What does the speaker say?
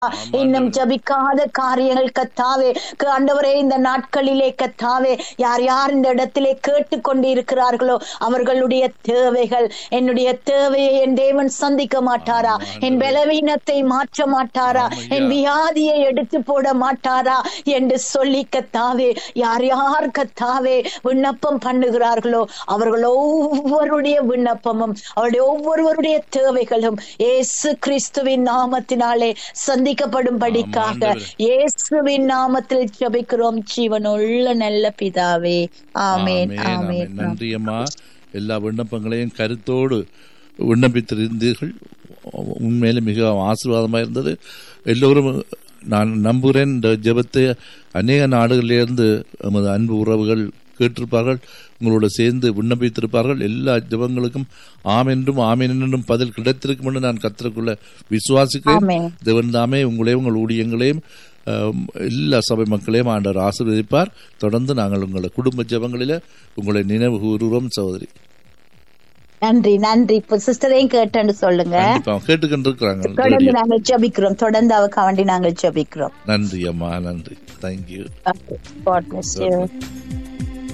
இன்னும் ஜபிக்காத காரியங்கள் கத்தாவே ஆண்டவரே இந்த நாட்களிலே கத்தாவே யார் யார் இந்த இடத்திலே கேட்டுக்கொண்டு இருக்கிறார்களோ அவர்களுடைய தேவைகள் என்னுடைய தேவையை என் தேவன் சந்திக்க மாட்டாரா என் பலவீனத்தை மாற்ற மாட்டாரா என் வியாதியை எடுத்து போட மாட்டாரா என்று சொல்லி கத்தாவே யார் யார் கத்தாவே விண்ணப்பம் பண்ணுகிறார்களோ அவர்கள் ஒவ்வொருடைய விண்ணப்பமும் அவருடைய ஒவ்வொருவருடைய தேவைகளும் இயேசு கிறிஸ்துவின் நாமத்தினாலே சந்திக்கப்படும்படிக்காக இயேசுவின் நாமத்தில் ஜெபிக்கிறோம் ஜீவனுள்ள நல்ல பிதாவே ஆமேன் ஆமென், ஆமேன் ஆமென். நன்றி அம்மா எல்லா விண்ணப்பங்களையும் கருத்தோடு விண்ணப்பித்திருந்தீர்கள் உண்மையிலே மிக ஆசீர்வாதமாக இருந்தது எல்லோரும் நான் நம்புகிறேன் இந்த ஜெபத்தை அநேக நாடுகளிலிருந்து நமது அன்பு உறவுகள் கேட்டிருப்பார்கள் உங்களோட சேர்ந்து விண்ணப்பித்திருப்பார்கள் எல்லா ஜெபங்களுக்கும் ஆம் என்றும் ஆமேன் என்றும் பதில் கிடைத்திருக்கும் என்று நான் கத்திரக்குள்ள விசுவாசிக்கிறேன் ஆமென். தேவன் தாமே உங்களையும் உங்கள் ஊழியங்களையும் ஆம், எல்லா சபை மக்களையும் ஆண்டவர் ஆசீர்வதிப்பார் தொடர்ந்து நாங்கள் உங்களை குடும்ப ஜெபங்களில உங்களை நினைவு கூறுகிறோம் சகோதரி நன்றி நன்றி இப்ப சிஸ்டரையும் கேட்டேன்னு சொல்லுங்க கண்டிப்பா கேட்டுக்கொண்டிருக்கிறாங்க தொடர்ந்து நாங்கள் ஜெபிக்கிறோம் தொடர்ந்து அவருக்கு வேண்டி நாங்கள் ஜெபிக்கிறோம் நன்றி அம்மா நன்றி தேங்க்யூ God bless you.